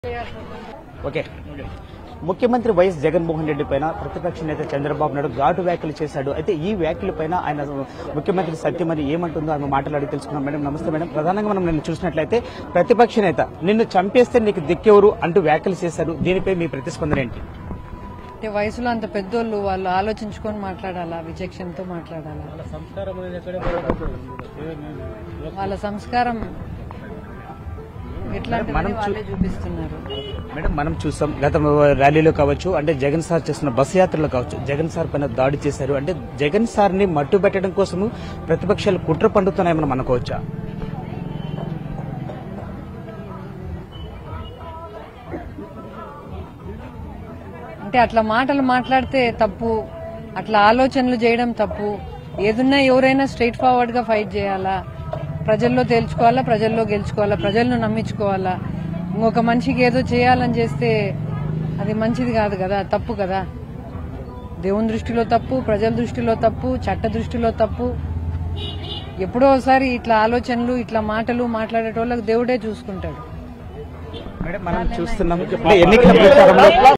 okay ముఖ్యమంత్రి YS Jaganmohan Reddy పైన ప్రతిపక్ష నేత చంద్రబాబు నాయుడు ఘాటు వ్యాఖ్యలు చేశాడు అయితే ఈ వ్యాఖ్యల పైన ఆయన ముఖ్యమంత్రి సత్యమని ఏమంటుందో ఆమె మాట్లాడి తెలుసుకున్నాం మేడం నమస్తే మేడం ప్రధానంగా మనం నిన్ను చూసినట్లయితే ప్రతిపక్ష నేత నిన్ను చంపేస్తే నీకు దిక్కెవరు అంటూ వ్యాఖ్యలు చేశారు దీనిపై మీ ప్రతిస్పందన ఏంటి అంటే వయసులో అంత పెద్దోళ్ళు వాళ్ళు ఆలోచించుకొని మాట్లాడాలా విచక్షణతో మాట్లాడాలా వాళ్ళ సంస్కారం ఎట్లాంటిదని మనం చూ- వాళ్ళే చూపిస్తున్నారు మేడం మనం చూసాం గత ర్యాలీలో కావచ్చు అంటే జగన్ సార్ చేస్తున్న బస్సు యాత్రలో కావచ్చు జగన్ సార్ పైన దాడి చేశారు అంటే జగన్ సార్ ని మట్టు పెట్టడం కోసము ప్రతిపక్షాలు కుట్ర పండుతున్నాయని మనం అనుకోవచ్చా అంటే అట్లా మాటలు మాట్లాడితే తప్పు అట్లా ఆలోచనలు చేయడం తప్పు ఏదున్నా ఎవరైనా స్ట్రైట్ ఫార్వర్డ్ గా ఫైట్ చేయాలా ప్రజల్లో తేల్చుకోవాలా ప్రజల్లో గెలుచుకోవాలా ప్రజలను నమ్మించుకోవాలా ఇంకొక మనిషికి ఏదో చేయాలని చేస్తే అది మంచిది కాదు కదా తప్పు కదా దేవుని దృష్టిలో తప్పు ప్రజల దృష్టిలో తప్పు చట్ట దృష్టిలో తప్పు ఎప్పుడో ఒకసారి ఇట్లా ఆలోచనలు ఇట్లా మాటలు మాట్లాడేటోళ్ళకి దేవుడే చూసుకుంటాడు మేడం మనం చూస్తున్నాం అంటే ఎన్నికల ప్రచారంలో